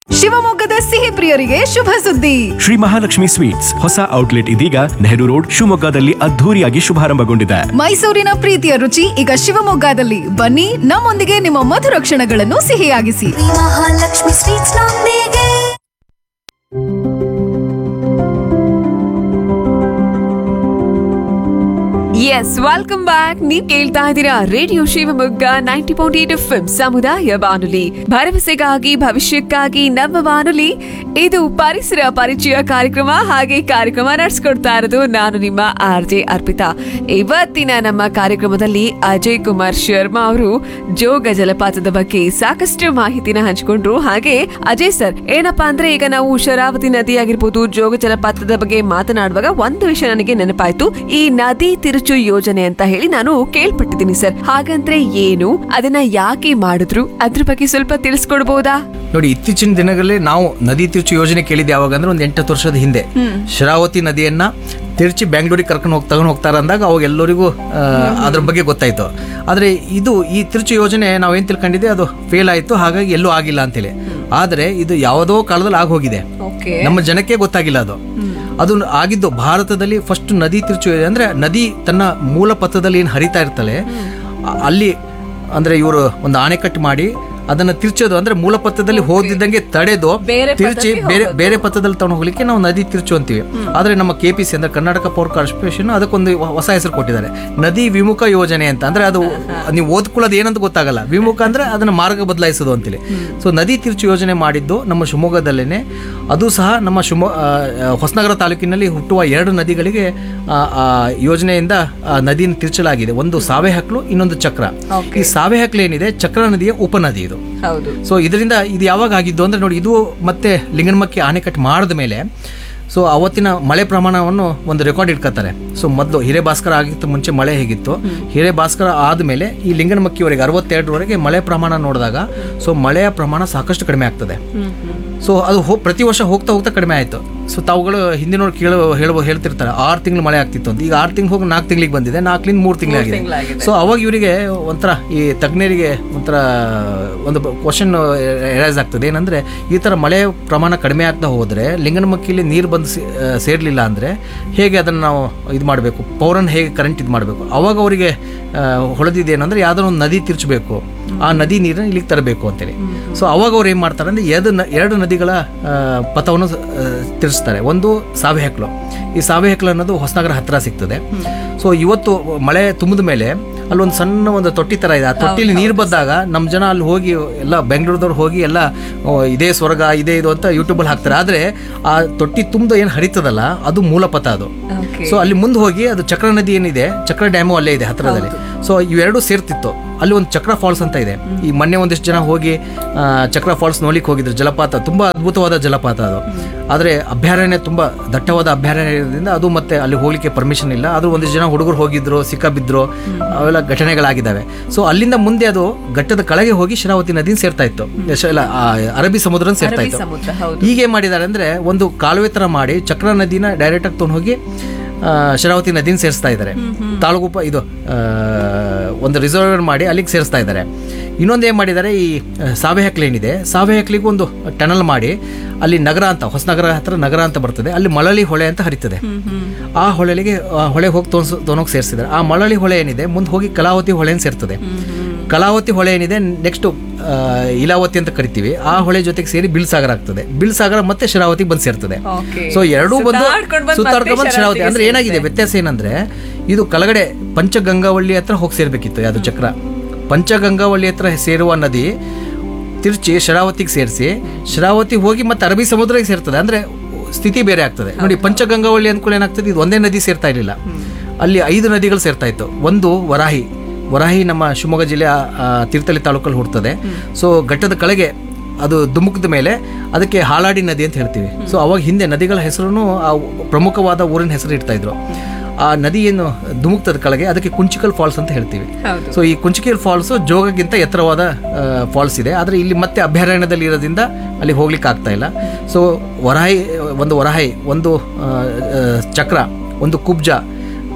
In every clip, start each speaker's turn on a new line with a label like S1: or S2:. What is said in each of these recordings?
S1: ಶಿವಮೊಗ್ಗದ ಸಿಹಿ ಪ್ರಿಯರಿಗೆ ಶುಭ ಸುದ್ದಿ
S2: ಶ್ರೀ ಮಹಾಲಕ್ಷ್ಮಿ ಸ್ವೀಟ್ಸ್ ಹೊಸ ಔಟ್ಲೆಟ್ ಇದೀಗ ನೆಹರು ರೋಡ್ ಶಿವಮೊಗ್ಗದಲ್ಲಿ ಅದ್ಧೂರಿಯಾಗಿ ಶುಭಾರಂಭಗೊಂಡಿದೆ
S1: ಮೈಸೂರಿನ ಪ್ರೀತಿಯ ರುಚಿ ಈಗ ಶಿವಮೊಗ್ಗದಲ್ಲಿ ಬನ್ನಿ ನಮ್ಮೊಂದಿಗೆ ನಿಮ್ಮ ಮಧುರ ಕ್ಷಣಗಳನ್ನು ಸಿಹಿಯಾಗಿಸಿ
S3: ಮಹಾಲಕ್ಷ್ಮಿ ಸ್ವೀಟ್ಸ್ ನೊಂದಿಗೆ
S4: ಎಸ್ ವೆಲ್ಕಮ್ ಬ್ಯಾಕ್ ನೀವ್ ಕೇಳ್ತಾ ಇದ್ದೀರಾ radio Shivamogga ninety point eight F ಸಮುದಾಯ ಬಾನುಲಿ ಭರವಸೆಗಾಗಿ ಭವಿಷ್ಯಕ್ಕಾಗಿ ನಮ್ಮ ಬಾನುಲಿ ಇದು ಪರಿಸರ ಪರಿಚಯ ಕಾರ್ಯಕ್ರಮ ಹಾಗೆ ಕಾರ್ಯಕ್ರಮ ನಡೆಸ್ಕೊಡ್ತಾ ಇರೋದು ನಾನು ನಿಮ್ಮ ಆರ್ ಜೆ ಅರ್ಪಿತಾ ಇವತ್ತಿನ ನಮ್ಮ ಕಾರ್ಯಕ್ರಮದಲ್ಲಿ ಅಜಯ್ ಕುಮಾರ್ ಶರ್ಮಾ ಅವರು ಜೋಗ ಜಲಪಾತದ ಬಗ್ಗೆ ಸಾಕಷ್ಟು ಮಾಹಿತಿನ ಹಂಚಿಕೊಂಡ್ರು ಹಾಗೆ ಅಜಯ್ ಸರ್ ಏನಪ್ಪಾ ಅಂದ್ರೆ ಈಗ ನಾವು ಶರಾವತಿ ನದಿ ಆಗಿರ್ಬೋದು ಜೋಗ ಜಲಪಾತದ ಬಗ್ಗೆ ಮಾತನಾಡುವಾಗ ಒಂದು ವಿಷಯ ನನಗೆ ನೆನಪಾಯ್ತು ಈ ನದಿ ತಿರುಚು ಯೋಜನೆ ಅಂತ ಹೇಳಿ ನಾನು ಕೇಳ್ಪಟ್ಟಿದ್ದೀನಿ ಸರ್ ಹಾಗಂದ್ರೆ ಏನು ಅದನ್ನ ಯಾಕೆ ಮಾಡಿದ್ರು ಅದ್ರ ಬಗ್ಗೆ ಸ್ವಲ್ಪ ತಿಳಿಸ್ಕೊಡ್ಬೋದಾ
S5: ನೋಡಿ ಇತ್ತೀಚಿನ ದಿನಗಳಲ್ಲಿ ನಾವು ನದಿ ತಿರುಚು ಯೋಜನೆ ಕೇಳಿದ್ದೆ ಯಾವಾಗ ಅಂದ್ರೆ ಒಂದು ಎಂಟತ್ತು ವರ್ಷದ ಹಿಂದೆ ಶರಾವತಿ ನದಿಯನ್ನ ತಿರುಚಿ ಬೆಂಗಳೂರಿಗೆ ಕರ್ಕೊಂಡು ಹೋಗಿ ತಗೊಂಡು ಹೋಗ್ತಾರೆ ಅಂದಾಗ ಅವಾಗ ಎಲ್ಲರಿಗೂ ಆ, ಅದ್ರ ಬಗ್ಗೆ ಗೊತ್ತಾಯ್ತು ಆದ್ರೆ ಇದು ಈ ತಿರುಚು ಯೋಜನೆ ನಾವೇನ್ ತಿಳ್ಕೊಂಡಿದ್ದೆ ಅದು ಫೇಲ್ ಆಯ್ತು ಹಾಗಾಗಿ ಎಲ್ಲೂ ಆಗಿಲ್ಲ ಅಂತೇಳಿ ಆದ್ರೆ ಇದು ಯಾವುದೋ ಕಾಲದಲ್ಲಿ ಆಗೋಗಿದೆ ನಮ್ಮ ಜನಕ್ಕೆ ಗೊತ್ತಾಗಿಲ್ಲ ಅದು ಅದು ಆಗಿದ್ದು ಭಾರತದಲ್ಲಿ ಫಸ್ಟ್ ನದಿ ತಿರುಚು ಅಂದ್ರೆ ನದಿ ತನ್ನ ಮೂಲ ಪಥದಲ್ಲಿ ಏನು ಹರಿತಾ ಇರ್ತಾಳೆ ಅ- ಅಲ್ಲಿ ಅಂದ್ರೆ ಇವರು ಒಂದು ಅಣೆಕಟ್ಟು ಮಾಡಿ ಅದನ್ನ ತಿರ್ಚೋದು ಅಂದ್ರೆ ಮೂಲ ಪಥದಲ್ಲಿ ಹೋದಿದ್ದಂಗೆ ತಡೆದು
S4: ಬೇರೆ
S5: ತಿರ್ಚಿ ಬೇರೆ ಬೇರೆ ಪಥದಲ್ಲಿ ತಗೊಂಡು ಹೋಗ್ಲಿಕ್ಕೆ ನಾವು ನದಿ ತಿರ್ಚು ಅಂತೀವಿ ಆದ್ರೆ ನಮ್ಮ ಕೆ ಪಿ ಸಿ ಅಂದ್ರೆ ಕರ್ನಾಟಕ ಪವರ್ ಕಾರ್ಪೊರೇಷನ್ ಅದಕ್ಕೊಂದು ಹೊ- ಹೊಸ ಹೆಸರು ಕೊಟ್ಟಿದ್ದಾರೆ ನದಿ ವಿಮುಖ ಯೋಜನೆ ಅಂತ ಅಂದ್ರೆ ಅದು ನೀವು ಓದ್ಕೊಳ್ಳೋದು ಏನಂತ ಗೊತ್ತಾಗಲ್ಲ ವಿಮುಖ ಅಂದ್ರೆ ಅದನ್ನ ಮಾರ್ಗ ಬದಲಾಯಿಸೋದು ಅಂತೇಳಿ ಸೊ ನದಿ ತಿರ್ಚು ಯೋಜನೆ ಮಾಡಿದ್ದು ನಮ್ಮ ಶಿವಮೊಗ್ಗದಲ್ಲೇನೆ ಅದು ಸಹ ನಮ್ಮ ಶಿವಮೊಗ್ಗ ಆ, ಆ, ಹೊಸನಗರ ತಾಲೂಕಿನಲ್ಲಿ ಹುಟ್ಟುವ ಎರಡು ನದಿಗಳಿಗೆ ಆ, ಆ ಯೋಜನೆಯಿಂದ ಆ ನದಿಯನ್ನು ತಿರ್ಚಲಾಗಿದೆ ಒಂದು ಸಾವೆ ಹಕ್ಲು ಇನ್ನೊಂದು ಚಕ್ರ ಈ ಸಾವೆ ಹಕ್ಲು ಏನಿದೆ ಚಕ್ರ ನದಿಯ ಉಪನದಿ ಇದು
S4: ಹೌದು
S5: ಸೊ ಇದರಿಂದ ಇದು ಯಾವಾಗ ಆಗಿದ್ದು ಅಂದ್ರೆ ನೋಡಿ ಇದು ಮತ್ತೆ ಲಿಂಗನಮಕ್ಕಿ ಅಣೆಕಟ್ಟು ಮಾಡಿದ ಮೇಲೆ ಸೊ ಅವತ್ತಿನ ಮಳೆ ಪ್ರಮಾಣವನ್ನು ಒಂದು ರೆಕಾರ್ಡ್ ಇಟ್ಕೋತಾರೆ ಸೊ ಮೊದಲು ಹಿರೇಭಾಸ್ಕರ ಆಗಿತ್ತು ಮುಂಚೆ ಮಳೆ ಹೇಗಿತ್ತು ಹಿರೇಭಾಸ್ಕರ ಆದಮೇಲೆ ಈ ಲಿಂಗನಮಕ್ಕಿವರೆಗೆ ಅರವತ್ತೆರಡರವರೆಗೆ ಮಳೆ ಪ್ರಮಾಣ ನೋಡಿದಾಗ ಸೊ ಮಳೆಯ ಪ್ರಮಾಣ ಸಾಕಷ್ಟು ಕಡಿಮೆ ಆಗ್ತದೆ ಸೊ ಅದು ಹೋ ಪ್ರತಿ ವರ್ಷ ಹೋಗ್ತಾ ಹೋಗ್ತಾ ಕಡಿಮೆ ಆಯಿತು ಸೊ ತಾವುಗಳು ಹಿಂದಿನವ್ರು ಕೇಳೋ ಹೇಳುವ ಹೇಳ್ತಿರ್ತಾರೆ ಆರು ತಿಂಗಳು ಮಳೆ ಆಗ್ತಿತ್ತು ಅಂತ ಈಗ ಆರು ತಿಂಗಳು ಹೋಗಿ ನಾಲ್ಕು ತಿಂಗಳಿಗೆ ಬಂದಿದೆ ನಾಲ್ಕರಿಂದ ಮೂರು ತಿಂಗಳಾಗಿದೆ ಸೊ ಅವಾಗ ಇವರಿಗೆ ಒಂಥರ ಈ ತಜ್ಞರಿಗೆ ಒಂಥರ ಒಂದು ಕ್ವಶನ್ ಎರೈಸ್ ಆಗ್ತದೆ ಏನಂದ್ರೆ ಈ ಥರ ಮಳೆ ಪ್ರಮಾಣ ಕಡಿಮೆ ಆಗ್ತಾ ಹೋದರೆ ಲಿಂಗನಮಕ್ಕಿಲಿ ನೀರು ಬಂದು ಸೇ- ಆ, ಸೇರ್ಲಿಲ್ಲ ಅಂದರೆ ಹೇಗೆ ಅದನ್ನು ನಾವು ಇದು ಮಾಡಬೇಕು ಪೌರನ್ ಹೇಗೆ ಕರೆಂಟ್ ಇದು ಮಾಡಬೇಕು ಅವಾಗ ಅವರಿಗೆ ಹೊಳೆದಿದ್ದೇನೆಂದ್ರೆ ಯಾವ್ದಾದ್ರು ಒಂದು ನದಿ ತಿರ್ಚಬೇಕು ಆ ನದಿ ನೀರನ್ನ ಇಲ್ಲಿಗೆ ತರಬೇಕು ಅಂತೇಳಿ ಸೊ ಅವಾಗ ಅವ್ರು ಏನು ಮಾಡ್ತಾರೆ ಅಂದರೆ ಎರಡು ನ ಎರಡು ನದಿಗಳ ಆ, ಪಥವನ್ನು ಆ, ತಿರ್ಸ್ತಾರೆ ಒಂದು ಸಾವೆ ಹೆಕ್ಲು ಈ ಸಾವೆ ಹೆಕ್ಲು ಅನ್ನೋದು ಹೊಸನಗರ ಹತ್ತಿರ ಸಿಗ್ತದೆ ಸೊ ಇವತ್ತು ಮಳೆ ತುಂಬಿದ ಮೇಲೆ ಅಲ್ಲೊಂದು ಸಣ್ಣ ಒಂದು ತೊಟ್ಟಿ ಥರ ಇದೆ ಆ ತೊಟ್ಟಿಲಿ ನೀರು ಬಂದಾಗ ನಮ್ಮ ಜನ ಅಲ್ಲಿ ಹೋಗಿ ಎಲ್ಲ ಬೆಂಗಳೂರದವ್ರು ಹೋಗಿ ಎಲ್ಲ ಓ, ಇದೇ ಸ್ವರ್ಗ ಇದೇ ಇದು ಅಂತ ಯೂಟ್ಯೂಬಲ್ಲಿ ಹಾಕ್ತಾರೆ ಆದರೆ ಆ ತೊಟ್ಟಿ ತುಂಬ ಏನು ಹರಿತದಲ್ಲ ಅದು ಮೂಲಪಥ ಅದು ಸೊ ಅಲ್ಲಿ ಮುಂದೆ ಹೋಗಿ ಅದು ಚಕ್ರ ನದಿ ಏನಿದೆ ಚಕ್ರ ಡ್ಯಾಮು ಅಲ್ಲೇ ಇದೆ ಹತ್ತಿರದಲ್ಲಿ ಸೊ ಇವೆರಡು ಸೇರ್ತಿತ್ತು ಅಲ್ಲಿ ಒಂದು ಚಕ್ರ ಫಾಲ್ಸ್ ಅಂತ ಇದೆ ಈ ಮೊನ್ನೆ ಒಂದಿಷ್ಟು ಜನ ಹೋಗಿ ಆ, ಚಕ್ರ ಫಾಲ್ಸ್ ನೋಡ್ಲಿಕ್ಕೆ ಹೋಗಿದ್ರು ಜಲಪಾತ ತುಂಬಾ ಅದ್ಭುತವಾದ ಜಲಪಾತ ಅದು ಆದರೆ ಅಭಯಾರಣ್ಯ ತುಂಬಾ ದಟ್ಟವಾದ ಅಭಯಾರಣ್ಯ ಇರೋದ್ರಿಂದ ಅದು ಮತ್ತೆ ಅಲ್ಲಿ ಹೋಗ್ಲಿಕ್ಕೆ ಪರ್ಮಿಷನ್ ಇಲ್ಲ ಆದ್ರೂ ಒಂದಿಷ್ಟು ಜನ ಹುಡುಗರು ಹೋಗಿದ್ರು ಸಿಕ್ಕಾಬಿದ್ರು ಅವೆಲ್ಲ ಘಟನೆಗಳಾಗಿದ್ದಾವೆ ಸೊ ಅಲ್ಲಿಂದ ಮುಂದೆ ಅದು ಘಟ್ಟದ ಕೆಳಗೆ ಹೋಗಿ ಶರಾವತಿ ನದಿ ಸೇರ್ತಾ ಇತ್ತು ಯಶ- ಇಲ್ಲ, ಆ, ಅರಬ್ಬಿ ಸಮುದ್ರ ಸೇರ್ತಾ ಇತ್ತು
S4: ಸಮುದ್ರ, ಹೌದು.
S5: ಈಗ ಏನ್ ಮಾಡಿದ್ದಾರೆ ಅಂದ್ರೆ ಒಂದು ಕಾಲುವೆ ತರ ಮಾಡಿ ಚಕ್ರ ನದಿನ ಡೈರೆಕ್ಟ್ ಆಗಿ ತೊಗೊಂಡು ಹೋಗಿ ಆ, ಶರಾವತಿ ನದಿನ ಸೇರಿಸ್ತಾ ಇದ್ದಾರೆ ತಾಲೂಕು ಪ- ಇದು ಆ, ಒಂದು ರಿಸರ್ವರ್ ಮಾಡಿ ಅಲ್ಲಿಗೆ ಸೇರಿಸ್ತಾ ಇದ್ದಾರೆ ಇನ್ನೊಂದು ಏನು ಮಾಡಿದ್ದಾರೆ ಈ ಆ, ಸಾವೆ ಹಕ್ಲು ಏನಿದೆ ಸಾವೆ ಹಕ್ಲಿಗೆ ಒಂದು ಟನಲ್ ಮಾಡಿ ಅಲ್ಲಿ ನಗರ ಅಂತ ಹೊಸನಗರ ಹತ್ರ ನಗರ ಅಂತ ಬರ್ತದೆ ಅಲ್ಲಿ ಮಳಲಿ ಹೊಳೆ ಅಂತ ಹರಿತದೆ ಆ ಹೊಳೆಗೆ ಆ ಹೊಳೆ ಹೋಗಿ ತೊನ್ಸ್ ತೊಗೊಂಡೋಗಿ ಸೇರಿಸಿದ್ದಾರೆ ಆ ಮಳಲಿ ಹೊಳೆ ಏನಿದೆ ಮುಂದೆ ಹೋಗಿ ಕಲಾವತಿ ಹೊಳೆನ ಸೇರ್ತದೆ ಕಲಾವತಿ ಹೊಳೆ ಏನಿದೆ ನೆಕ್ಸ್ಟ್ ಇಲಾವತಿ ಅಂತ ಕರಿತೀವಿ ಆ ಹೊಳೆ ಜೊತೆಗೆ ಸೇರಿ ಬಿಲ್ಸಾಗರ ಆಗ್ತದೆ ಬಿಲ್ಸಾಗರ ಮತ್ತೆ ಶರಾವತಿಗೆ ಬಂದು ಸೇರ್ತದೆ
S4: Okay.
S5: ಸೊ ಎರಡೂ ಬಂದು
S4: ಸುತ್ತಾಡ್ಕೊಂಡ್ ಬಂದ್
S5: ಸುತ್ತಾಡ್ಕೊಂಡು
S4: ಮತ್ತೆ
S5: ಬಂದು ಶರಾವತಿ ಅಂದ್ರೆ
S4: ಶರಾವತಿಗೆ
S5: ಏನಾಗಿದೆ ವ್ಯತ್ಯಾಸ ಏನಂದ್ರೆ ಇದು ಕೆಳಗಡೆ ಪಂಚಗಂಗಾವಳ್ಳಿ ಹತ್ರ ಹೋಗಿ ಸೇರ್ಬೇಕಿತ್ತು ಅದು ಚಕ್ರ ಪಂಚಗಂಗಾವಳ್ಳಿ ಹತ್ರ ಸೇರುವ ನದಿ ತಿರುಚಿ ಶರಾವತಿಗೆ ಸೇರಿಸಿ ಶರಾವತಿ ಹೋಗಿ ಮತ್ತೆ ಅರಬ್ಬಿ ಸಮುದ್ರಕ್ಕೆ ಸೇರ್ತದೆ ಅಂದ್ರೆ ಸ್ಥಿತಿ ಬೇರೆ ಆಗ್ತದೆ ನೋಡಿ ಪಂಚಗಂಗಾವಳ್ಳಿ ಅಂದ್ಕೊಳ್ಳಿ ಏನಾಗ್ತದೆ ಇದು ಒಂದೇ ನದಿ ಸೇರ್ತಾ ಇರಲಿಲ್ಲ ಅಲ್ಲಿ ಐದು ನದಿಗಳು ಸೇರ್ತಾ ಇತ್ತು ಒಂದು ವರಾಹಿ ವರಾಹಿ ನಮ್ಮ ಶಿವಮೊಗ್ಗ ಜಿಲ್ಲೆಯ ಆ, ತೀರ್ಥಹಳ್ಳಿ ತಾಲೂಕಲ್ಲಿ ಹುಡ್ತದೆ ಸೊ ಘಟ್ಟದ ಕೆಳಗೆ ಅದು ಧುಮುಕದ ಮೇಲೆ ಅದಕ್ಕೆ ಹಾಲಾಡಿ ನದಿ ಅಂತ ಹೇಳ್ತೀವಿ ಸೊ ಅವಾಗ ಹಿಂದೆ ನದಿಗಳ ಹೆಸರು ಆ ಪ್ರಮುಖವಾದ ಊರಿನ ಹೆಸರು ಇಡ್ತಾ ಇದ್ರು ಆ ನದಿ ಏನು ಧುಮುಕ್ತದ ಕೆಳಗೆ ಅದಕ್ಕೆ ಕುಂಚಿಕಲ್ ಫಾಲ್ಸ್ ಅಂತ ಹೇಳ್ತೀವಿ ಸೊ ಈ ಕುಂಚಿಕಲ್ ಫಾಲ್ಸ್ ಜೋಗಕ್ಕಿಂತ ಎತ್ತರವಾದ ಫಾಲ್ಸ್ ಇದೆ ಆದರೆ ಇಲ್ಲಿ ಮತ್ತೆ ಅಭಯಾರಣ್ಯದಲ್ಲಿ ಇರೋದ್ರಿಂದ ಅಲ್ಲಿ ಹೋಗ್ಲಿಕ್ಕೆ ಆಗ್ತಾ ಇಲ್ಲ ಸೊ ವರಾಹಿ ಒಂದು ವರಾಹಿ ಒಂದು ಆ, ಆ, ಚಕ್ರ ಒಂದು ಕುಬ್ಜ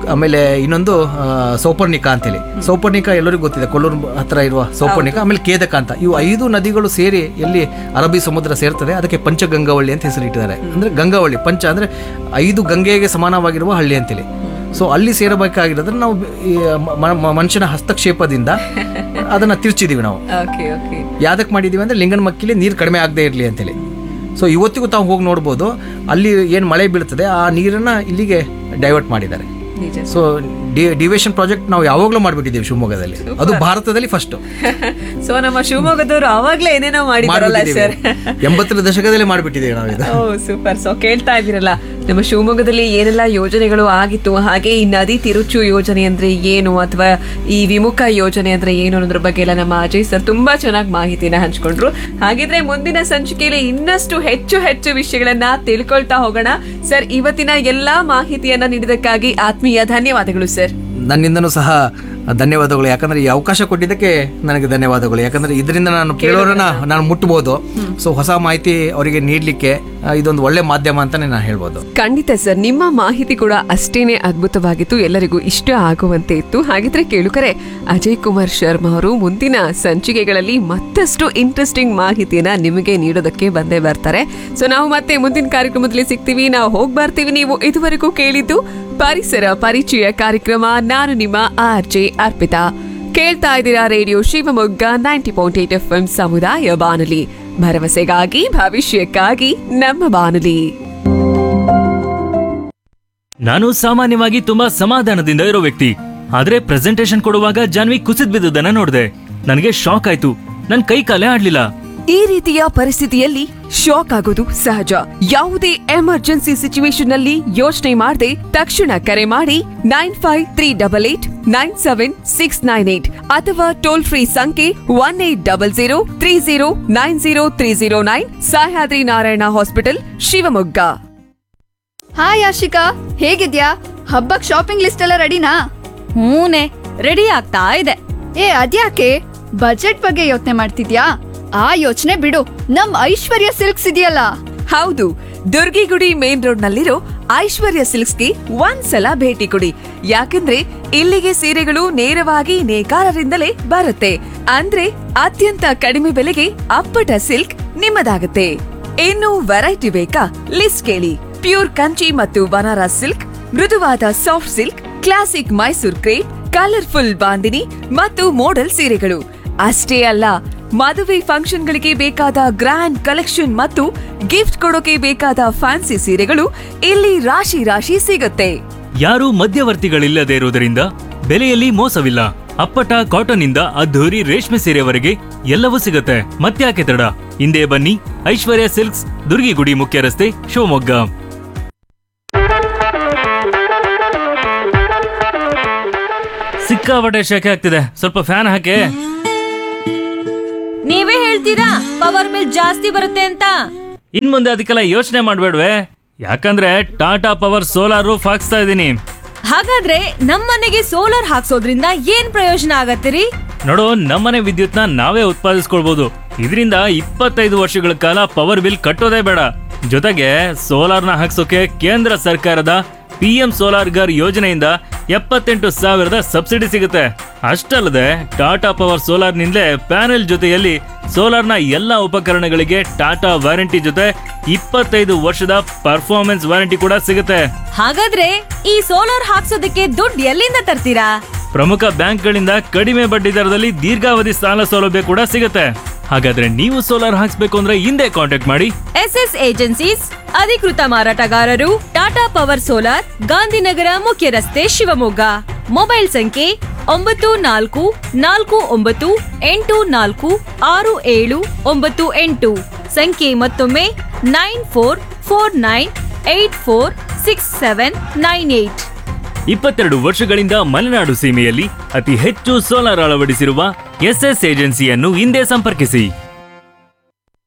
S5: ಆಮೇಲೆ ಇನ್ನೊಂದು ಆ, ಸೌಪರ್ಣಿಕ ಅಂತೇಳಿ ಸೌಪರ್ಣಿಕ ಎಲ್ಲರಿಗೂ ಗೊತ್ತಿದೆ ಕೊಲ್ಲೂರು ಹತ್ರ ಇರುವ ಸೌಪರ್ಣಿಕ ಆಮೇಲೆ ಕೇದಕ ಅಂತ ಇವು ಐದು ನದಿಗಳು ಸೇರಿ ಎಲ್ಲಿ ಅರಬ್ಬಿ ಸಮುದ್ರ ಸೇರ್ತದೆ ಅದಕ್ಕೆ ಪಂಚಗಂಗಾವಳ್ಳಿ ಅಂತ ಹೆಸರಿಟ್ಟಿದ್ದಾರೆ ಅಂದ್ರೆ ಗಂಗಾವಳ್ಳಿ ಪಂಚ ಅಂದ್ರೆ ಐದು ಗಂಗೆಗೆ ಸಮಾನವಾಗಿರುವ ಹಳ್ಳಿ ಅಂತೇಳಿ ಸೊ ಅಲ್ಲಿ ಸೇರಬೇಕಾಗಿರೋದ್ರೆ ನಾವು ಈ ಮ- ಮ- ಮನುಷ್ಯನ ಹಸ್ತಕ್ಷೇಪದಿಂದ ಅದನ್ನ ತಿರ್ಚಿದೀವಿ ನಾವು
S4: ಓಕೆ ಓಕೆ
S5: ಯಾವ್ದಕ್ಕೆ ಮಾಡಿದೀವಿ ಅಂದ್ರೆ ಲಿಂಗನ ಮಕ್ಕಿಲಿ ನೀರು ಕಡಿಮೆ ಆಗದೆ ಇರಲಿ ಅಂತೇಳಿ ಸೊ ಇವತ್ತಿಗೂ ತಾವು ಹೋಗಿ ನೋಡ್ಬೋದು ಅಲ್ಲಿ ಏನು ಮಳೆ ಬೀಳ್ತದೆ ಆ ನೀರನ್ನ ಇಲ್ಲಿಗೆ ಡೈವರ್ಟ್ ಮಾಡಿದ್ದಾರೆ
S4: ನಿಜ
S5: ಸೊ ಡಿವೇಶನ್ ಪ್ರಾಜೆಕ್ಟ್ ನಾವು ಯಾವಾಗಲೂ ಮಾಡಿಬಿಟ್ಟಿದ್ದೀವಿ ಶಿವಮೊಗ್ಗದಲ್ಲಿ ಅದು ಭಾರತದಲ್ಲಿ ಫಸ್ಟ್
S4: ಸೊ ನಮ್ಮ ಶಿವಮೊಗ್ಗದವರು ಅವಾಗ್ಲೇ ಏನೇನೋ ಮಾಡಿದಾರಲ್ಲ ಸರ್
S5: ಎಂಬತ್ತರ ದಶಕದಲ್ಲಿ ಮಾಡಿಬಿಟ್ಟಿದ್ದೀವಿ ನಾವು ಇದು
S4: ಓ ಸೂಪರ್ ಸೊ ಕೇಳ್ತಾ ಇದ್ದೀರಲ್ಲ ನಮ್ಮ ಶಿವಮೊಗ್ಗದಲ್ಲಿ ಏನೆಲ್ಲ ಯೋಜನೆಗಳು ಆಗಿತ್ತು ಹಾಗೆ ಈ ನದಿ ತಿರುಚು ಯೋಜನೆ ಅಂದ್ರೆ ಏನು ಅಥವಾ ಈ ವಿಮುಖ ಯೋಜನೆ ಅಂದ್ರೆ ಏನು ಅನ್ನೋದ್ರ ಬಗ್ಗೆ ಎಲ್ಲ ನಮ್ಮ ಅಜಯ್ ಸರ್ ತುಂಬಾ ಚೆನ್ನಾಗಿ ಮಾಹಿತಿನ ಹಂಚ್ಕೊಂಡ್ರು ಹಾಗಿದ್ರೆ ಮುಂದಿನ ಸಂಚಿಕೆಯಲ್ಲಿ ಇನ್ನಷ್ಟು ಹೆಚ್ಚು ಹೆಚ್ಚು ವಿಷಯಗಳನ್ನ ತಿಳ್ಕೊಳ್ತಾ ಹೋಗೋಣ ಸರ್ ಇವತ್ತಿನ ಎಲ್ಲಾ ಮಾಹಿತಿಯನ್ನ ನೀಡಿದಕ್ಕಾಗಿ ಆತ್ಮೀಯ ಧನ್ಯವಾದಗಳು ಸರ್
S5: ನನ್ನಿಂದನೂ ಸಹ ಧನ್ಯವಾದಗಳು ಯಾಕಂದ್ರೆ ಈ ಅವಕಾಶ ಕೊಟ್ಟಿದ್ದಕ್ಕೆ ನನಗೆ ಧನ್ಯವಾದಗಳು ಯಾಕಂದ್ರೆ ಇದರಿಂದ ನಾನು ಕೇಳೋರನ್ನ ನಾನು ಮುಟ್ಟಬಹುದು ಸೊ ಹೊಸ ಮಾಹಿತಿ ಅವರಿಗೆ ನೀಡಲಿಕ್ಕೆ ಇದೊಂದು ಒಳ್ಳೆ ಮಾಧ್ಯಮ ಅಂತಾನೆ ನಾನು ಹೇಳ್ಬೋದು
S4: ಖಂಡಿತ ಸರ್ ನಿಮ್ಮ ಮಾಹಿತಿ ಕೂಡ ಅಷ್ಟೇನೆ ಅದ್ಭುತವಾಗಿತ್ತು ಎಲ್ಲರಿಗೂ ಇಷ್ಟ ಆಗುವಂತೆ ಇತ್ತು ಹಾಗಿದ್ರೆ ಕೇಳುಕರೆ ಅಜಯ್ ಕುಮಾರ್ ಶರ್ಮಾ ಅವರು ಮುಂದಿನ ಸಂಚಿಕೆಗಳಲ್ಲಿ ಮತ್ತಷ್ಟು ಇಂಟ್ರೆಸ್ಟಿಂಗ್ ಮಾಹಿತಿಯನ್ನ ನಿಮಗೆ ನೀಡೋದಕ್ಕೆ ಬಂದೇ ಬರ್ತಾರೆ ಸೊ ನಾವು ಮತ್ತೆ ಮುಂದಿನ ಕಾರ್ಯಕ್ರಮದಲ್ಲಿ ಸಿಗ್ತೀವಿ ನಾವು ಹೋಗ್ ಬರ್ತೀವಿ ನೀವು ಇದುವರೆಗೂ ಕೇಳಿದ್ದು ಪರಿಸರ ಪರಿಚಯ ಕಾರ್ಯಕ್ರಮ ನಾನು ನಿಮ್ಮ ಆರ್ ಜೆ ಅರ್ಪಿತಾ ಕೇಳ್ತಾ ಇದ್ದೀರಾ radio Shivamogga ninety point eight F M ಸಮುದಾಯ ಬಾನುಲಿ ಭರವಸೆಗಾಗಿ ಭವಿಷ್ಯಕ್ಕಾಗಿ ನಮ್ಮ ಬಾನುಲಿ
S6: ನಾನು ಸಾಮಾನ್ಯವಾಗಿ ತುಂಬಾ ಸಮಾಧಾನದಿಂದ ಇರೋ ವ್ಯಕ್ತಿ ಆದ್ರೆ ಪ್ರೆಸೆಂಟೇಶನ್ ಕೊಡುವಾಗ ಜಾನ್ವಿ ಕುಸಿದ್ ಬಿದ್ದುದನ್ನ ನೋಡಿದೆ ನನಗೆ ಶಾಕ್ ಆಯ್ತು ನನ್ ಕೈ ಕಾಲೇ ಆಡ್ಲಿಲ್ಲ
S4: ಈ ರೀತಿಯ ಪರಿಸ್ಥಿತಿಯಲ್ಲಿ ಶಾಕ್ ಆಗೋದು ಸಹಜ ಯಾವುದೇ ಎಮರ್ಜೆನ್ಸಿ ಸಿಚುವೇಶನ್ ನಲ್ಲಿ ಯೋಚನೆ ಮಾಡದೆ ತಕ್ಷಣ ಕರೆ ಮಾಡಿ nine five three double eight nine seven six nine eight ಅಥವಾ ಟೋಲ್ ಫ್ರೀ ಸಂಖ್ಯೆ one eight double zero three zero nine zero three zero nine Sahyadri Narayana hospital Shivamogga
S1: hi Ashika ಹೇಗಿದ್ಯಾ ಹಬ್ಬಕ್ ಶಾಪಿಂಗ್ ಲಿಸ್ಟ್ ಎಲ್ಲ ರೆಡಿನಾ
S7: ಹೂನೆ ರೆಡಿ ಆಗ್ತಾ ಇದೆ
S1: ಏ ಅದ್ಯಾಕೆ ಬಜೆಟ್ ಬಗ್ಗೆ ಯೋಚನೆ ಮಾಡ್ತಿದ್ಯಾ ಆ ಯೋಚನೆ ಬಿಡು ನಮ್ ಐಶ್ವರ್ಯ ಸಿಲ್ಕ್ಸ್ ಇದೆಯಲ್ಲ
S4: ಹೌದು ದುರ್ಗಿಗುಡಿ ಮೇನ್ ರೋಡ್ ನಲ್ಲಿರೋ ಐಶ್ವರ್ಯ ಸಿಲ್ಕ್ಸ್ಗೆ ಒಂದ್ಸಲ ಭೇಟಿ ಕೊಡಿ ಯಾಕಂದ್ರೆ ಇಲ್ಲಿಗೆ ಸೀರೆಗಳು ನೇರವಾಗಿ ನೇಕಾರರಿಂದಲೇ ಬರುತ್ತೆ ಅಂದ್ರೆ ಅತ್ಯಂತ ಕಡಿಮೆ ಬೆಲೆಗೆ ಅಪ್ಪಟ ಸಿಲ್ಕ್ ನಿಮ್ಮದಾಗುತ್ತೆ ಇನ್ನು ವೆರೈಟಿ ಬೇಕಾ ಲಿಸ್ಟ್ ಕೇಳಿ ಪ್ಯೂರ್ ಕಂಚಿ ಮತ್ತು ಬನಾರಸ್ ಸಿಲ್ಕ್ ಮೃದುವಾದ soft silk classic Mysore crepe colourful bandhani ಮತ್ತು ಮೋಡಲ್ ಸೀರೆಗಳು ಅಷ್ಟೇ ಅಲ್ಲ ಮದುವೆ ಫಂಕ್ಷನ್ಗಳಿಗೆ ಬೇಕಾದ ಗ್ರ್ಯಾಂಡ್ ಕಲೆಕ್ಷನ್ ಮತ್ತು ಗಿಫ್ಟ್ ಕೊಡೋಕೆ ಬೇಕಾದ ಫ್ಯಾನ್ಸಿ ಸೀರೆಗಳು ಇಲ್ಲಿ ರಾಶಿ ರಾಶಿ ಸಿಗುತ್ತೆ
S6: ಯಾರು ಮಧ್ಯವರ್ತಿಗಳಿಲ್ಲದೆ ಇರುವುದರಿಂದ ಬೆಲೆಯಲ್ಲಿ ಮೋಸವಿಲ್ಲ ಅಪ್ಪಟ ಕಾಟನ್ ಇಂದ ಅದ್ಧೂರಿ ರೇಷ್ಮೆ ಸೀರೆವರೆಗೆ ಎಲ್ಲವೂ ಸಿಗುತ್ತೆ ಮತ್ತ್ಯಾಕೆ ತಡ ಹಿಂದೆ ಬನ್ನಿ ಐಶ್ವರ್ಯ ಸಿಲ್ಕ್ಸ್ ದುರ್ಗಿಗುಡಿ ಮುಖ್ಯ ರಸ್ತೆ ಶಿವಮೊಗ್ಗ ಸಿಕ್ಕಾಪಟ್ಟೆ ಶೆಕೆ ಆಗ್ತಿದೆ ಸ್ವಲ್ಪ ಫ್ಯಾನ್ ಹಾಕಿ
S7: ನೀವೇ ಹೇಳ್ತೀರಾ ಪವರ್ ಬಿಲ್ ಜಾಸ್ತಿ ಬರುತ್ತೆ ಅಂತ
S6: ಇನ್ ಮುಂದೆ ಅದಕ್ಕೆಲ್ಲ ಯೋಚನೆ ಮಾಡ್ಬೇಡ್ವೆ ಯಾಕಂದ್ರೆ ಟಾಟಾ ಪವರ್ ಸೋಲಾರ್ ರೂಫ್ ಹಾಕ್ಸ್ತಾ ಇದ್ದೀನಿ
S7: ಹಾಗಾದ್ರೆ ನಮ್ಮನೆಗೆ ಸೋಲಾರ್ ಹಾಕ್ಸೋದ್ರಿಂದ ಏನ್ ಪ್ರಯೋಜನ ಆಗತ್ತಿರಿ
S6: ನೋಡು ನಮ್ಮನೆ ವಿದ್ಯುತ್ನ ನಾವೇ ಉತ್ಪಾದಿಸ್ಕೊಳ್ಬಹುದು ಇದರಿಂದ ಇಪ್ಪತ್ತೈದು ವರ್ಷಗಳ ಕಾಲ ಪವರ್ ಬಿಲ್ ಕಟ್ಟೋದೇ ಬೇಡ ಜೊತೆಗೆ ಸೋಲಾರ್ನ ಹಾಕ್ಸೋಕೆ ಕೇಂದ್ರ ಸರ್ಕಾರದ ಪಿ ಎಂ ಸೋಲಾರ್ ಗರ್ ಯೋಜನೆಯಿಂದ ಎಪ್ಪತ್ತೆಂಟು ಸಾವಿರದ ಸಬ್ಸಿಡಿ ಸಿಗುತ್ತೆ ಅಷ್ಟಲ್ಲದೆ ಟಾಟಾ ಪವರ್ ಸೋಲಾರ್ನಿಂದಲೇ ಪ್ಯಾನೆಲ್ ಜೊತೆಯಲ್ಲಿ ಸೋಲಾರ್ನ ಎಲ್ಲ ಉಪಕರಣಗಳಿಗೆ ಟಾಟಾ ವಾರಂಟಿ ಜೊತೆ ಇಪ್ಪತ್ತೈದು ವರ್ಷದ ಪರ್ಫಾರ್ಮೆನ್ಸ್ ವಾರಂಟಿ ಕೂಡ ಸಿಗುತ್ತೆ
S7: ಹಾಗಾದ್ರೆ ಈ ಸೋಲಾರ್ ಹಾಕ್ಸೋದಕ್ಕೆ ದುಡ್ಡು ಎಲ್ಲಿಂದ ತರ್ತೀರಾ
S6: ಪ್ರಮುಖ ಬ್ಯಾಂಕ್ಗಳಿಂದ ಕಡಿಮೆ ಬಡ್ಡಿ ದರದಲ್ಲಿ ದೀರ್ಘಾವಧಿ ಸಾಲ ಸೌಲಭ್ಯ ಕೂಡ ಸಿಗುತ್ತೆ ಹಾಗಾದ್ರೆ ನೀವು ಸೋಲಾರ್ ಹಾಕ್ಸ್ಬೇಕು ಅಂದ್ರೆ ಹಿಂದೆ ಕಾಂಟ್ಯಾಕ್ಟ್ ಮಾಡಿ
S7: ಎಸ್ ಎಸ್ ಏಜೆನ್ಸೀಸ್ ಅಧಿಕೃತ ಮಾರಾಟಗಾರರು ಟಾಟಾ ಪವರ್ ಸೋಲಾರ್ ಗಾಂಧಿನಗರ ಮುಖ್ಯ ರಸ್ತೆ ಶಿವಮೊಗ್ಗ ಮೊಬೈಲ್ ಸಂಖ್ಯೆ ಒಂಬತ್ತು ನಾಲ್ಕು ನಾಲ್ಕು ಒಂಬತ್ತು ಎಂಟು ನಾಲ್ಕು ಆರು ಏಳು ಒಂಬತ್ತು ಎಂಟು ಸಂಖ್ಯೆ ಮತ್ತೊಮ್ಮೆ nine four four nine eight four six seven nine eight
S6: ಇಪ್ಪತ್ತೆರಡು ವರ್ಷಗಳಿಂದ ಮಲೆನಾಡು ಸೀಮೆಯಲ್ಲಿ ಅತಿ ಹೆಚ್ಚು ಸೋಲಾರ್ ಅಳವಡಿಸಿರುವ ಎಸ್ಎಸ್ ಏಜೆನ್ಸಿಯನ್ನು ಹಿಂದೆ ಸಂಪರ್ಕಿಸಿ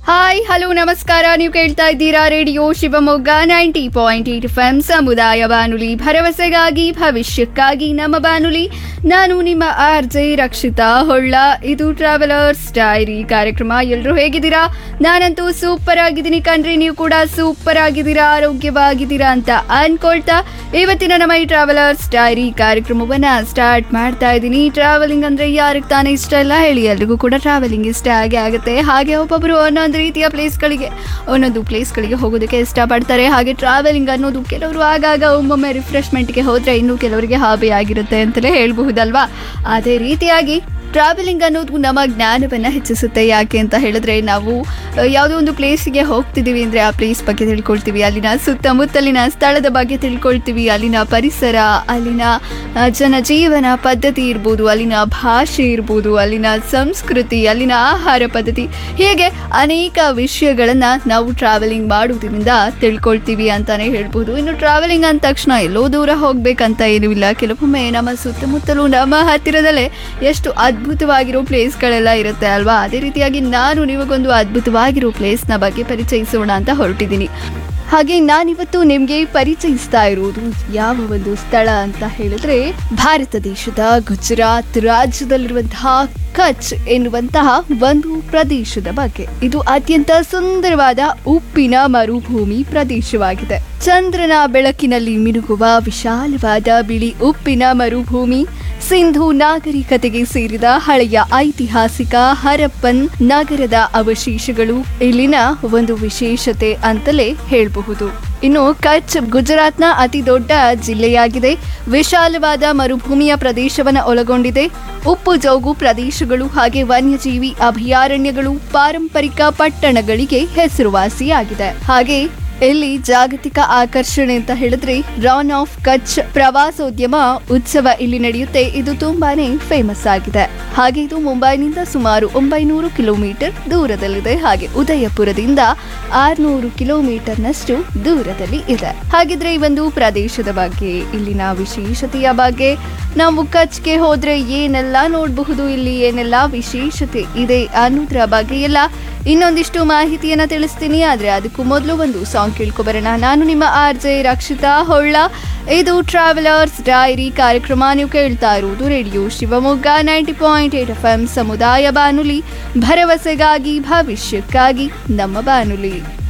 S1: ಹಾಯ್ ಹಲೋ ನಮಸ್ಕಾರ ನೀವು ಕೇಳ್ತಾ ಇದ್ದೀರಾ radio Shivamogga ninety point eight F M ಸಮುದಾಯ ಬಾನುಲಿ ಭರವಸೆಗಾಗಿ ಭವಿಷ್ಯಕ್ಕಾಗಿ ನಮ್ಮ ಬಾನುಲಿ ನಾನು ನಿಮ್ಮ ಆರ್ ಜೆ ರಕ್ಷಿತಾ ಹೊಳ್ಳ ಇದು ಟ್ರಾವೆಲರ್ಸ್ ಡೈರಿ ಕಾರ್ಯಕ್ರಮ ಎಲ್ಲರೂ ಹೇಗಿದ್ದೀರಾ ನಾನಂತೂ ಸೂಪರ್ ಆಗಿದ್ದೀನಿ ಕಣ್ರಿ ನೀವು ಕೂಡ ಸೂಪರ್ ಆಗಿದ್ದೀರಾ ಆರೋಗ್ಯವಾಗಿದ್ದೀರಾ ಅಂತ ಅನ್ಕೊಳ್ತಾ ಇವತ್ತಿನ ನಮ್ಮ ಈ ಟ್ರಾವೆಲರ್ಸ್ ಡೈರಿ ಕಾರ್ಯಕ್ರಮವನ್ನ ಸ್ಟಾರ್ಟ್ ಮಾಡ್ತಾ ಇದ್ದೀನಿ ಟ್ರಾವೆಲಿಂಗ್ ಅಂದ್ರೆ ಯಾರಿಗೆ ತಾನೇ ಇಷ್ಟ ಇಲ್ಲ ಹೇಳಿ ಎಲ್ರಿಗೂ ಕೂಡ ಟ್ರಾವೆಲಿಂಗ್ ಇಷ್ಟ ಆಗೇ ಆಗುತ್ತೆ ಹಾಗೆ ಒಬ್ಬೊಬ್ಬರು ಒಂದೊಂದು ರೀತಿಯ ಪ್ಲೇಸ್ಗಳಿಗೆ ಒಂದೊಂದು ಪ್ಲೇಸ್ಗಳಿಗೆ ಹೋಗೋದಕ್ಕೆ ಇಷ್ಟಪಡ್ತಾರೆ ಹಾಗೆ ಟ್ರಾವೆಲಿಂಗ್ ಅನ್ನೋದು ಕೆಲವರು ಆಗಾಗ ಒಮ್ಮೊಮ್ಮೆ ರಿಫ್ರೆಶ್ಮೆಂಟ್ಗೆ ಹೋದ್ರೆ ಇನ್ನು ಕೆಲವರಿಗೆ ಹಾಬಿ ಆಗಿರುತ್ತೆ ಅಂತಲೇ ಹೇಳ್ಬಹುದಲ್ವಾ ಅದೇ ರೀತಿಯಾಗಿ ಟ್ರಾವೆಲಿಂಗ್ ಅನ್ನೋದು ನಮ್ಮ ಜ್ಞಾನವನ್ನು ಹೆಚ್ಚಿಸುತ್ತೆ ಯಾಕೆ ಅಂತ ಹೇಳಿದ್ರೆ ನಾವು ಅಹ್, ಯಾವುದೋ ಒಂದು ಪ್ಲೇಸಿಗೆ ಹೋಗ್ತಿದ್ದೀವಿ ಅಂದರೆ ಆ ಪ್ಲೇಸ್ ಬಗ್ಗೆ ತಿಳ್ಕೊಳ್ತೀವಿ ಅಲ್ಲಿನ ಸುತ್ತಮುತ್ತಲಿನ ಸ್ಥಳದ ಬಗ್ಗೆ ತಿಳ್ಕೊಳ್ತೀವಿ ಅಲ್ಲಿನ ಪರಿಸರ ಅಲ್ಲಿನ ಅಹ್, ಜನಜೀವನ ಪದ್ಧತಿ ಇರ್ಬೋದು ಅಲ್ಲಿನ ಭಾಷೆ ಇರ್ಬೋದು ಅಲ್ಲಿನ ಸಂಸ್ಕೃತಿ ಅಲ್ಲಿನ ಆಹಾರ ಪದ್ಧತಿ ಹೀಗೆ ಅನೇಕ ವಿಷಯಗಳನ್ನು ನಾವು ಟ್ರಾವೆಲಿಂಗ್ ಮಾಡುವುದರಿಂದ ತಿಳ್ಕೊಳ್ತೀವಿ ಅಂತಾನೆ ಹೇಳ್ಬೋದು ಇನ್ನು ಟ್ರಾವೆಲಿಂಗ್ ಅಂದ ತಕ್ಷಣ ಎಲ್ಲೋ ದೂರ ಹೋಗ್ಬೇಕಂತ ಏನೂ ಇಲ್ಲ ಕೆಲವೊಮ್ಮೆ ನಮ್ಮ ಸುತ್ತಮುತ್ತಲೂ ನಮ್ಮ ಹತ್ತಿರದಲ್ಲೇ ಎಷ್ಟು ಅದ್ಭುತವಾಗಿರೋ ಪ್ಲೇಸ್ಗಳೆಲ್ಲ ಇರುತ್ತೆ ಅಲ್ವಾ ಅದೇ ರೀತಿಯಾಗಿ ನಾನು ನಿಮಗೊಂದು ಅದ್ಭುತವಾಗಿರೋ ಪ್ಲೇಸ್ನ ಬಗ್ಗೆ ಪರಿಚಯಿಸೋಣ ಅಂತ ಹೊರಟಿದ್ದೀನಿ ಹಾಗೆ ನಾನಿವತ್ತು ನಿಮಗೆ ಪರಿಚಯಿಸ್ತಾ ಇರುವುದು ಯಾವ ಒಂದು ಸ್ಥಳ ಅಂತ ಹೇಳಿದ್ರೆ ಭಾರತ ದೇಶದ ಗುಜರಾತ್ ರಾಜ್ಯದಲ್ಲಿರುವಂತಹ ಕಚ್ ಎನ್ನುವಂತಹ ಒಂದು ಪ್ರದೇಶದ ಬಗ್ಗೆ ಇದು ಅತ್ಯಂತ ಸುಂದರವಾದ ಉಪ್ಪಿನ ಮರುಭೂಮಿ ಪ್ರದೇಶವಾಗಿದೆ ಚಂದ್ರನ ಬೆಳಕಿನಲ್ಲಿ ಮಿನುಗುವ ವಿಶಾಲವಾದ ಬಿಳಿ ಉಪ್ಪಿನ ಮರುಭೂಮಿ ಸಿಂಧು ನಾಗರಿಕತೆಗೆ ಸೇರಿದ ಹಳೆಯ ಐತಿಹಾಸಿಕ ಹರಪ್ಪನ್ ನಗರದ ಅವಶೇಷಗಳು ಇಲ್ಲಿನ ಒಂದು ವಿಶೇಷತೆ ಅಂತಲೇ ಹೇಳಬಹುದು ಇನ್ನು ಕಚ್ ಗುಜರಾತ್ನ ಅತಿ ದೊಡ್ಡ ಜಿಲ್ಲೆಯಾಗಿದೆ ವಿಶಾಲವಾದ ಮರುಭೂಮಿಯ ಪ್ರದೇಶವನ್ನು ಒಳಗೊಂಡಿದೆ ಉಪ್ಪು ಜೌಗು ಪ್ರದೇಶಗಳು ಹಾಗೆ ವನ್ಯಜೀವಿ ಅಭಯಾರಣ್ಯಗಳು ಪಾರಂಪರಿಕ ಪಟ್ಟಣಗಳಿಗೆ ಹೆಸರುವಾಸಿಯಾಗಿದೆ ಹಾಗೆ ಇಲ್ಲಿ ಜಾಗತಿಕ ಆಕರ್ಷಣೆ ಅಂತ ಹೇಳಿದ್ರೆ ರಾನ್ ಆಫ್ ಕಚ್ ಪ್ರವಾಸೋದ್ಯಮ ಉತ್ಸವ ಇಲ್ಲಿ ನಡೆಯುತ್ತೆ ಇದು ತುಂಬಾನೇ ಫೇಮಸ್ ಆಗಿದೆ ಹಾಗೆ ಇದು ಮುಂಬೈನಿಂದ ಸುಮಾರು ಒಂಬೈನೂರು ಕಿಲೋಮೀಟರ್ ದೂರದಲ್ಲಿದೆ ಹಾಗೆ ಉದಯಪುರದಿಂದ ಆರ್ನೂರು ಕಿಲೋಮೀಟರ್ನಷ್ಟು ದೂರದಲ್ಲಿ ಇದೆ ಹಾಗಿದ್ರೆ ಈ ಒಂದು ಪ್ರದೇಶದ ಬಗ್ಗೆ ಇಲ್ಲಿನ ವಿಶೇಷತೆಯ ಬಗ್ಗೆ ನಾವು ಕಚ್ಗೆ ಹೋದ್ರೆ ಏನೆಲ್ಲ ನೋಡಬಹುದು ಇಲ್ಲಿ ಏನೆಲ್ಲ ವಿಶೇಷತೆ ಇದೆ ಅನ್ನೋದ್ರ ಬಗ್ಗೆ ಎಲ್ಲ ಇನ್ನೊಂದಿಷ್ಟು ಮಾಹಿತಿಯನ್ನ ತಿಳಿಸ್ತೀನಿ ಆದ್ರೆ ಅದಕ್ಕೂ ಮೊದಲು ಒಂದು ಸಾಂಗ್ ಕೇಳ್ಕೊಬರೋಣ ನಾನು ನಿಮ್ಮ ಆರ್ ಜೆ ರಕ್ಷಿತಾ ಹೊಳ್ಳ ಇದು ಟ್ರಾವೆಲರ್ಸ್ ಡೈರಿ ಕಾರ್ಯಕ್ರಮ ನೀವು ಕೇಳ್ತಾ ಇರುವುದು radio Shivamogga ninety point eight F M ಸಮುದಾಯ ಬಾನುಲಿ ಭರವಸೆಗಾಗಿ ಭವಿಷ್ಯಕ್ಕಾಗಿ ನಮ್ಮ ಬಾನುಲಿ